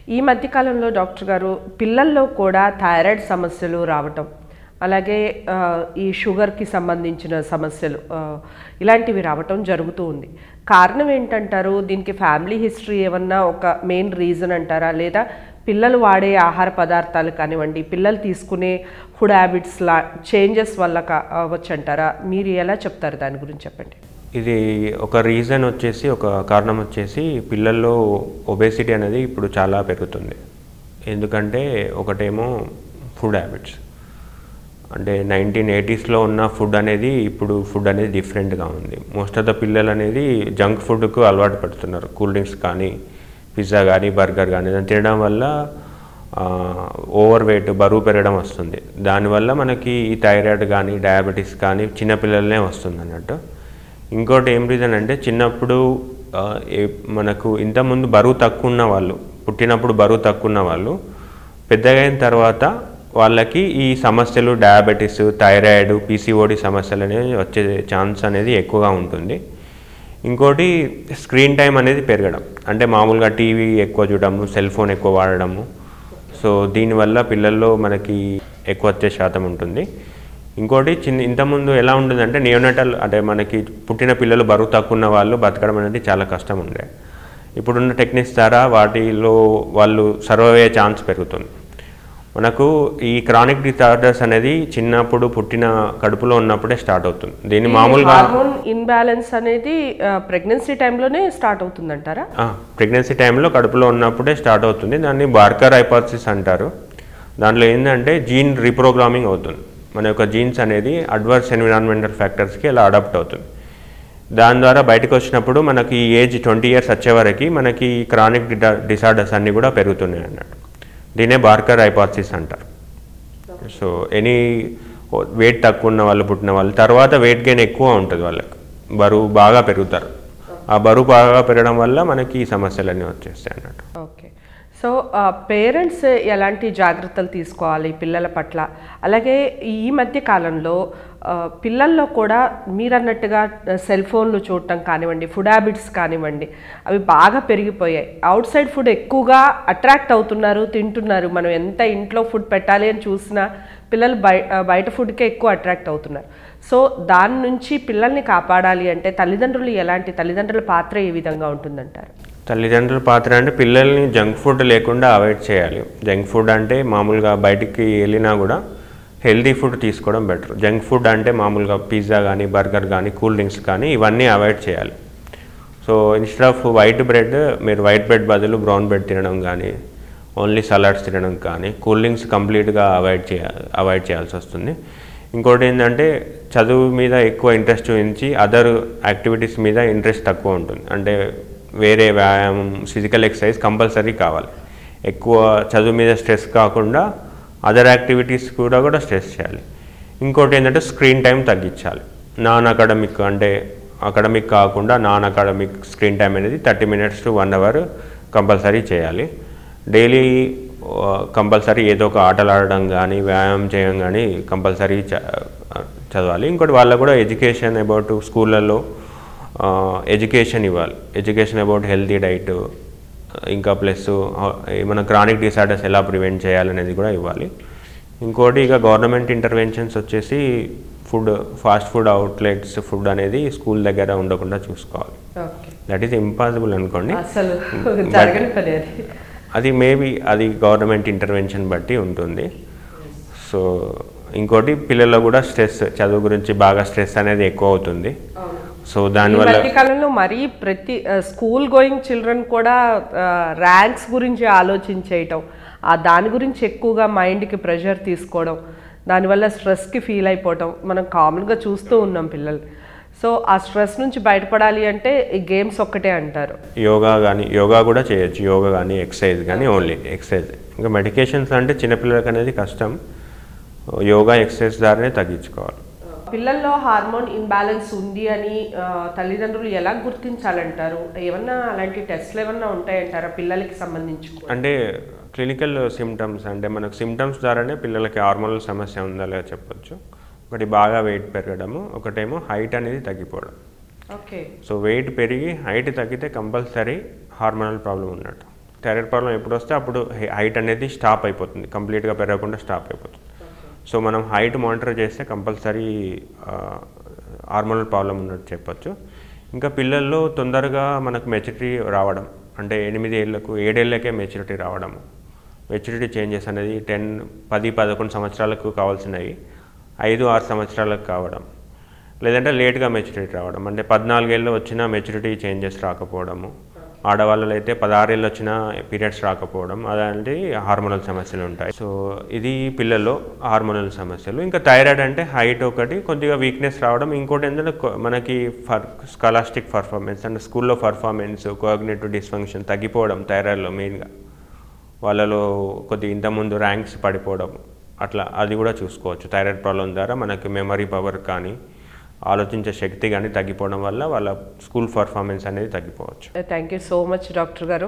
ఈ మధ్యకాలంలో డాక్టర్ గారు పిల్లల్లో కూడా థైరాయిడ్ సమస్యలు రావటం అలాగే ఆ, ఈ షుగర్కి సంబంధించిన సమస్యలు ఆ, ఇలాంటివి రావటం జరుగుతూ ఉంది కారణం ఏంటంటారు దీనికి ఫ్యామిలీ హిస్టరీ ఏమన్నా ఒక మెయిన్ రీజన్ అంటారా లేదా పిల్లలు వాడే ఆహార పదార్థాలు కానివ్వండి పిల్లలు తీసుకునే ఫుడ్ హ్యాబిట్స్ లా చేంజెస్ వల్ల కావచ్చు అంటారా మీరు ఎలా చెప్తారు దాని గురించి చెప్పండి ఇది ఒక రీజన్ వచ్చేసి ఒక కారణం వచ్చేసి పిల్లల్లో ఒబేసిటీ అనేది ఇప్పుడు చాలా పెరుగుతుంది ఎందుకంటే ఒకటేమో ఫుడ్ హ్యాబిట్స్ అంటే నైన్టీన్ ఎయిటీస్లో ఉన్న ఫుడ్ అనేది ఇప్పుడు ఫుడ్ అనేది డిఫరెంట్గా ఉంది మోస్ట్ ఆఫ్ ద పిల్లలు అనేది జంక్ ఫుడ్కు అలవాటు పడుతున్నారు కూల్ డ్రింక్స్ కానీ పిజ్జా కానీ బర్గర్ కానీ దాన్ని తినడం వల్ల ఓవర్ వెయిట్ బరువు పెరగడం వస్తుంది దానివల్ల మనకి ఈ థైరాయిడ్ కానీ డయాబెటీస్ కానీ చిన్నపిల్లలనే వస్తుంది అన్నట్టు ఇంకోటి ఏం రీజన్ అంటే చిన్నప్పుడు ఆ, ఏ- మనకు ఇంతకుముందు బరువు తక్కువ ఉన్న వాళ్ళు పుట్టినప్పుడు బరువు తక్కువ ఉన్న వాళ్ళు పెద్దగా అయిన తర్వాత వాళ్ళకి ఈ సమస్యలు డయాబెటీస్ థైరాయిడ్ పీసీఓడి సమస్యలు అనేవి వచ్చే ఛాన్స్ అనేది ఎక్కువగా ఉంటుంది ఇంకోటి స్క్రీన్ టైం అనేది పెరగడం అంటే మామూలుగా టీవీ ఎక్కువ చూడడము సెల్ ఫోన్ ఎక్కువ వాడడము సో దీనివల్ల పిల్లల్లో మనకి ఎక్కువ వచ్చే శాతం ఉంటుంది ఇంకోటి చిన్న ఇంతకుముందు ఎలా ఉంటుందంటే నియోనటల్ అంటే మనకి పుట్టిన పిల్లలు బరువు తక్కువ ఉన్న వాళ్ళు బతకడం అనేది చాలా కష్టం ఉండే ఇప్పుడున్న టెక్నిక్స్ ద్వారా వాటిలో వాళ్ళు సర్వ్ అయ్యే ఛాన్స్ పెరుగుతుంది మనకు ఈ క్రానిక్ డిసార్డర్స్ అనేది చిన్నప్పుడు పుట్టిన కడుపులో ఉన్నప్పుడే స్టార్ట్ అవుతుంది దీన్ని మామూలుగా హార్మోన్ ఇన్బ్యాలెన్స్ అనేది ప్రెగ్నెన్సీ టైంలోనే స్టార్ట్ అవుతుందంటారా ప్రెగ్నెన్సీ టైంలో కడుపులో ఉన్నప్పుడే స్టార్ట్ అవుతుంది దాన్ని బార్కర్ హైపాథసిస్ అంటారు దాంట్లో ఏంటంటే జీన్ రీప్రోగ్రామింగ్ అవుతుంది మన యొక్క జీన్స్ అనేది అడ్వర్స్ ఎన్విరాన్మెంటల్ ఫ్యాక్టర్స్కి ఇలా అడాప్ట్ అవుతుంది దాని ద్వారా బయటకు వచ్చినప్పుడు మనకి ఈ ఏజ్ ట్వంటీ ఇయర్స్ వచ్చే వరకు మనకి క్రానిక్ డిసార్డర్స్ అన్నీ కూడా పెరుగుతున్నాయి అన్నట్టు దీనే బార్కర్ హైపాథసిస్ అంటారు సో ఎనీ వెయిట్ తక్కువ ఉన్న వాళ్ళు పుట్టిన వాళ్ళు తర్వాత వెయిట్ గెయిన్ ఎక్కువ ఉంటుంది వాళ్ళకి బరువు బాగా పెరుగుతారు ఆ బరువు బాగా పెరగడం వల్ల మనకి ఈ సమస్యలన్నీ వచ్చేస్తాయి అన్నట్టు ఓకే సో పేరెంట్స్ ఎలాంటి జాగ్రత్తలు తీసుకోవాలి పిల్లల పట్ల అలాగే ఈ మధ్య కాలంలో ఆ, పిల్లల్లో కూడా మీరన్నట్టుగా సెల్ ఫోన్లు చూడటం కానివ్వండి ఫుడ్ హ్యాబిట్స్ కానివ్వండి అవి బాగా పెరిగిపోయాయి అవుట్ సైడ్ ఫుడ్ ఎక్కువగా అట్రాక్ట్ అవుతున్నారు తింటున్నారు మనం ఎంత ఇంట్లో ఫుడ్ పెట్టాలి అని చూసినా పిల్లలు బయ ఆ, బయట ఫుడ్కే ఎక్కువ అట్రాక్ట్ అవుతున్నారు సో దాని నుంచి పిల్లల్ని కాపాడాలి అంటే తల్లిదండ్రులు ఎలాంటి తల్లిదండ్రుల పాత్ర ఏ విధంగా ఉంటుందంటారు తల్లిదండ్రుల పాత్ర అంటే పిల్లల్ని జంక్ ఫుడ్ లేకుండా అవాయిడ్ చేయాలి జంక్ ఫుడ్ అంటే మామూలుగా బయటికి వెళ్ళినా కూడా హెల్తీ ఫుడ్ తీసుకోవడం బెటర్ జంక్ ఫుడ్ అంటే మామూలుగా పిజ్జా కానీ బర్గర్ కానీ కూల్ డ్రింక్స్ కానీ ఇవన్నీ అవాయిడ్ చేయాలి so instead of white bread మీరు వైట్ బ్రెడ్ బదులు బ్రౌన్ బ్రెడ్ తినడం కానీ ఓన్లీ సలాడ్స్ తినడం కానీ కూల్ డ్రింక్స్ కంప్లీట్గా అవాయిడ్ చేయ అవాయిడ్ చేయాల్సి వస్తుంది ఇంకోటి ఏంటంటే చదువు మీద ఎక్కువ ఇంట్రెస్ట్ చూపించి అదర్ యాక్టివిటీస్ మీద ఇంట్రెస్ట్ తక్కువ ఉంటుంది అంటే వేరే వ్యాయామం ఫిజికల్ ఎక్సర్సైజ్ కంపల్సరీ కావాలి ఎక్కువ చదువు మీద స్ట్రెస్ కాకుండా అదర్ యాక్టివిటీస్ కూడా కూడా స్ట్రెస్ చేయాలి ఇంకోటి ఏంటంటే స్క్రీన్ టైం తగ్గించాలి నాన్ అకాడమిక్ అంటే అకాడమిక్ కాకుండా నాన్ అకాడమిక్ స్క్రీన్ టైం అనేది thirty minutes to one hour compulsory చేయాలి డైలీ కంపల్సరీ ఏదో ఒక ఆటలు ఆడడం కానీ వ్యాయామం చేయడం కానీ కంపల్సరీ చదవాలి ఇంకోటి వాళ్ళకు కూడా ఎడ్యుకేషన్ అబౌట్ స్కూళ్ళల్లో ఎడ్యుకేషన్ ఇవ్వాలి ఎడ్యుకేషన్ అబౌట్ హెల్తీ డైట్ ఇంకా ప్లస్ మన క్రానిక్ డిసార్డర్స్ ఎలా ప్రివెంట్ చేయాలనేది కూడా ఇవ్వాలి ఇంకోటి ఇక గవర్నమెంట్ ఇంటర్వెన్షన్స్ వచ్చేసి food fast food outlets food అనేది స్కూల్ దగ్గర ఉండకుండా చూసుకోవాలి ఓకే దట్ ఈస్ ఇంపాసిబుల్ అనుకోండి అసలు జరగని పని అది అది మేబీ అది గవర్నమెంట్ ఇంటర్వెన్షన్ బట్టి ఉంటుంది సో ఇంకోటి పిల్లల్లో కూడా స్ట్రెస్ చదువు గురించి బాగా స్ట్రెస్ అనేది ఎక్కువ అవుతుంది సో ఈ దానివల్ల మధ్య కాలంలో మరీ ప్రతి స్కూల్ గోయింగ్ చిల్డ్రన్ కూడా ర్యాంక్స్ గురించి ఆలోచించేయటం ఆ దాని గురించి ఎక్కువగా మైండ్కి ప్రెషర్ తీసుకోవడం దానివల్ల స్ట్రెస్కి ఫీల్ అయిపోవటం మనం కామన్గా చూస్తూ ఉన్నాం పిల్లలు సో ఆ స్ట్రెస్ నుంచి బయటపడాలి అంటే ఈ గేమ్స్ ఒక్కటే అంటారు యోగా కానీ యోగా కూడా చేయొచ్చు యోగా కానీ ఎక్సర్సైజ్ కానీ ఓన్లీ ఎక్సర్సైజ్ ఇంకా మెడికేషన్స్ అంటే చిన్నపిల్లలకి అనేది కష్టం యోగా ఎక్సర్సైజ్ ద్వారానే తగ్గించుకోవాలి పిల్లల్లో హార్మోన్ ఇంబ్యాలెన్స్ ఉంది అని ఆ, తల్లిదండ్రులు ఎలా గుర్తించాలంటారు ఏమన్నా అలాంటి టెస్ట్లు ఏమన్నా ఉంటాయంటారా పిల్లలకి సంబంధించి కూడా? అంటే క్లినికల్ సిమ్టమ్స్ అంటే మనకు సిమ్టమ్స్ ద్వారానే పిల్లలకి హార్మోనల్ సమస్య ఉందా లేదా చెప్పొచ్చు ఒకటి బాగా వెయిట్ పెరగడము ఒకటేమో హైట్ అనేది తగ్గిపోవడం ఓకే సో వెయిట్ పెరిగి హైట్ తగ్గితే కంపల్సరీ హార్మోనల్ ప్రాబ్లం ఉన్నట్టు థైరాయిడ్ ప్రాబ్లం ఎప్పుడు వస్తే అప్పుడు హైట్ అనేది స్టాప్ అయిపోతుంది కంప్లీట్గా పెరగకుండా స్టాప్ అయిపోతుంది సో మనం హైట్ మానిటర్ చేస్తే కంపల్సరీ హార్మోనల్ ప్రాబ్లం ఉన్నట్టు చెప్పొచ్చు ఇంకా పిల్లల్లో తొందరగా మనకు మెచ్యూరిటీ రావడం అంటే ఎనిమిది ఏళ్ళకు ఏడేళ్ళకే మెచ్యూరిటీ రావడం మెచ్యూరిటీ చేంజెస్ అనేది టెన్ పది పదకొండు సంవత్సరాలకు కావాల్సినవి ఐదు ఆరు సంవత్సరాలకు కావడం లేదంటే లేట్గా మెచ్యూరిటీ రావడం అంటే పద్నాలుగేళ్ళు వచ్చిన మెచ్యూరిటీ చేంజెస్ రాకపోవడము ఆడవాళ్ళలో అయితే పదహారేళ్ళు వచ్చిన పీరియడ్స్ రాకపోవడం అలాంటి హార్మోనల్ సమస్యలు ఉంటాయి సో ఇది పిల్లల్లో హార్మోనల్ సమస్యలు ఇంకా థైరాయిడ్ అంటే హైట్ ఒకటి కొద్దిగా వీక్నెస్ రావడం ఇంకోటి ఏంటంటే కొ- మనకి ఫర్ స్కాలాస్టిక్ పర్ఫార్మెన్స్ అంటే స్కూల్లో పర్ఫార్మెన్స్ కోఆగ్నేటివ్ డిస్ఫంక్షన్ తగ్గిపోవడం థైరాయిడ్లో మెయిన్గా వాళ్ళలో కొద్ది ఇంతకుముందు ర్యాంక్స్ పడిపోవడం అట్లా అది కూడా చూసుకోవచ్చు థైరాయిడ్ ప్రాబ్లం ద్వారా మనకి మెమరీ పవర్ కానీ ఆలోచించే శక్తి కానీ తగ్గిపోవడం వల్ల వాళ్ళ స్కూల్ పర్ఫార్మెన్స్ అనేది తగ్గిపోవచ్చు thank you so much doctor గారు